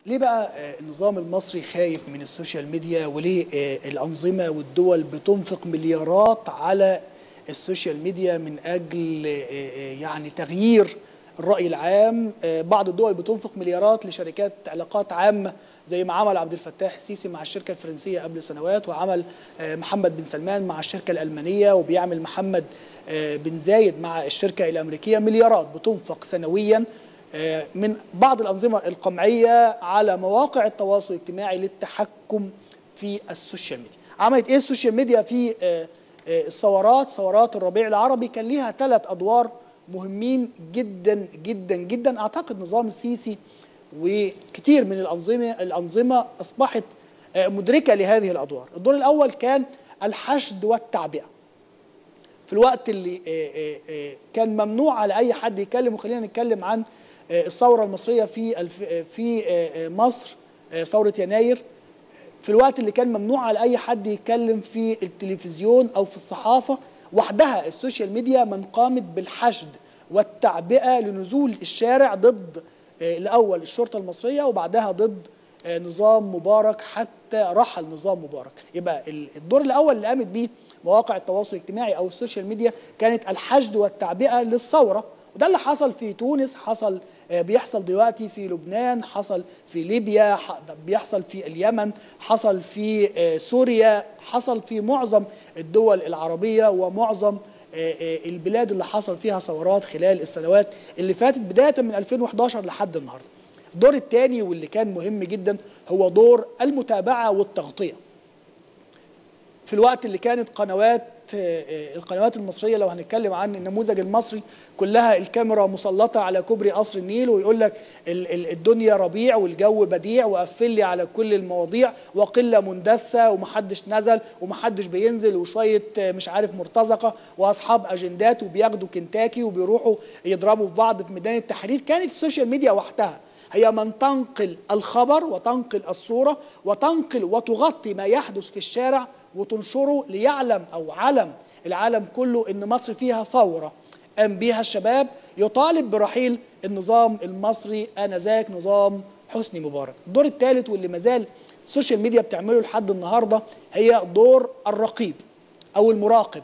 ليه بقى آه، النظام المصري خايف من السوشيال ميديا وليه آه، الأنظمة والدول بتنفق مليارات على السوشيال ميديا من أجل آه، آه، يعني تغيير الرأي العام آه، بعض الدول بتنفق مليارات لشركات علاقات عامة زي ما عمل عبد الفتاح السيسي مع الشركة الفرنسية قبل سنوات وعمل آه، محمد بن سلمان مع الشركة الألمانية وبيعمل محمد آه، بن زايد مع الشركة الأمريكية مليارات بتنفق سنويا آه، من بعض الأنظمة القمعية على مواقع التواصل الاجتماعي للتحكم في السوشيال ميديا عملت إيه السوشيال ميديا في آه، آه، الثورات ثورات الربيع العربي كان ليها ثلاث أدوار مهمين جدا جدا جدا أعتقد نظام السيسي وكتير من الأنظمة الأنظمة أصبحت آه، مدركة لهذه الأدوار الدور الأول كان الحشد والتعبئة في الوقت اللي آه، آه، آه، كان ممنوع على اي حد يتكلم وخلينا نتكلم عن آه، الثوره المصريه في الف- آه، في آه، آه، مصر آه، ثوره يناير في الوقت اللي كان ممنوع على اي حد يتكلم في التلفزيون او في الصحافه وحدها السوشيال ميديا من قامت بالحشد والتعبئه لنزول الشارع ضد آه، الاول الشرطه المصريه وبعدها ضد آه، نظام مبارك حتى رحل نظام مبارك يبقى ال- الدور الاول اللي قامت بيه مواقع التواصل الاجتماعي او السوشيال ميديا كانت الحشد والتعبئه للثوره وده اللي حصل في تونس حصل آه، بيحصل دلوقتي في لبنان حصل في ليبيا ح- بيحصل في اليمن حصل في آه، سوريا حصل في معظم الدول العربيه ومعظم آه، آه، البلاد اللي حصل فيها ثورات خلال السنوات اللي فاتت بدايه من 2011 لحد النهارده الدور الثاني واللي كان مهم جدا هو دور المتابعه والتغطيه في الوقت اللي كانت قنوات آه، آه، القنوات المصريه لو هنتكلم عن النموذج المصري كلها الكاميرا مسلطه على كوبري قصر النيل ويقول لك ال- ال- الدنيا ربيع والجو بديع وقفل لي على كل المواضيع وقله مندسه ومحدش نزل ومحدش بينزل وشويه آه، مش عارف مرتزقه واصحاب اجندات وبياخدوا كنتاكي وبيروحوا يضربوا في بعض في ميدان التحرير كانت السوشيال ميديا وحدها هي من تنقل الخبر وتنقل الصورة وتنقل وتغطي ما يحدث في الشارع وتنشره ليعلم أو علم العالم كله إن مصر فيها ثورة قام بيها الشباب يطالب برحيل النظام المصري آنذاك نظام حسني مبارك الدور الثالث واللي مازال السوشيال ميديا بتعمله لحد النهاردة هي دور الرقيب أو المراقب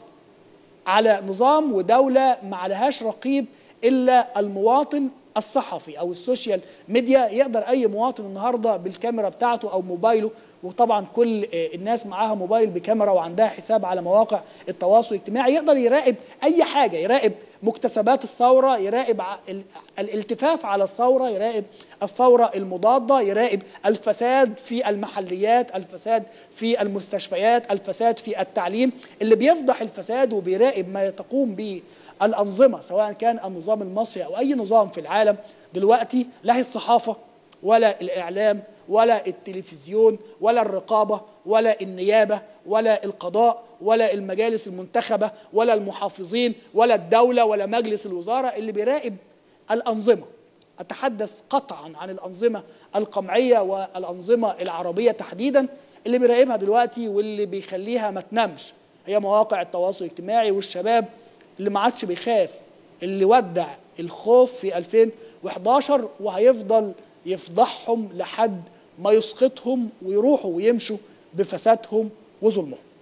على نظام ودولة ما عليهاش رقيب إلا المواطن الصحفي أو السوشيال ميديا يقدر أي مواطن النهاردة بالكاميرا بتاعته أو موبايله وطبعا كل آه، الناس معاها موبايل بكاميرا وعندها حساب على مواقع التواصل الاجتماعي يقدر يراقب أي حاجة يراقب مكتسبات الثورة يراقب ع- ال- الالتفاف على الثورة يراقب الثورة المضادة يراقب الفساد في المحليات الفساد في المستشفيات الفساد في التعليم اللي بيفضح الفساد وبيراقب ما تقوم به الأنظمة سواء كان النظام المصري أو أي نظام في العالم دلوقتي لا هي الصحافة ولا الإعلام ولا التلفزيون ولا الرقابة ولا النيابة ولا القضاء ولا المجالس المنتخبة ولا المحافظين ولا الدولة ولا مجلس الوزارة اللي بيراقب الأنظمة أتحدث قطعا عن الأنظمة القمعية والأنظمة العربية تحديدا اللي بيراقبها دلوقتي واللي بيخليها ما تنامش هي مواقع التواصل الاجتماعي والشباب اللي ما عادش بيخاف اللي ودع الخوف في 2011 وهيفضل يفضحهم لحد ما يسقطهم ويروحوا ويمشوا بفسادهم وظلمهم